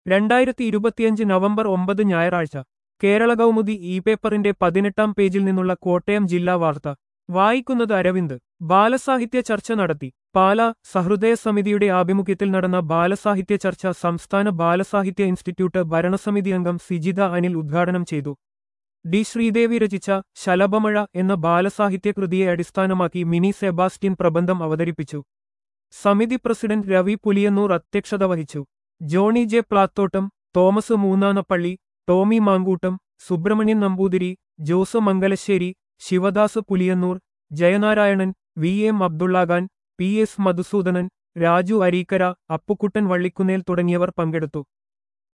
രണ്ടായിരത്തി ഇരുപത്തിയഞ്ച് നവംബർ ഒമ്പത് ഞായറാഴ്ച കേരള കൗമുദി ഇ പേപ്പറിന്റെ പതിനെട്ടാം പേജിൽ നിന്നുള്ള കോട്ടയം ജില്ലാ വാർത്ത വായിക്കുന്നത് അരവിന്ദ് ബാലസാഹിത്യ ചർച്ച നടത്തി പാല സഹൃദയ സമിതിയുടെ ആഭിമുഖ്യത്തിൽ നടന്ന ബാലസാഹിത്യ ചർച്ച സംസ്ഥാന ബാലസാഹിത്യ ഇൻസ്റ്റിറ്റ്യൂട്ട് ഭരണസമിതി അംഗം സിജിത അനിൽ ഉദ്ഘാടനം ചെയ്തു ഡി ശ്രീദേവി രചിച്ച ശലഭമഴ എന്ന ബാലസാഹിത്യ കൃതിയെ അടിസ്ഥാനമാക്കി മിനി സെബാസ്റ്റ്യൻ പ്രബന്ധം അവതരിപ്പിച്ചു സമിതി പ്രസിഡന്റ് രവി പുലിയന്നൂർ അധ്യക്ഷത വഹിച്ചു Johnny J Plathottam Thomas Moonnanappally Tomy Mankoottam Subrahmanian Namboothiri Jose Mangalassery Sivadas Puliyannoor Jayanarayanan V M Abdullakhan P S Madhusoodanan Raju Areekkara Appukuttan Vallikkunnel തുടങ്ങിയവർ പങ്കെടുത്തു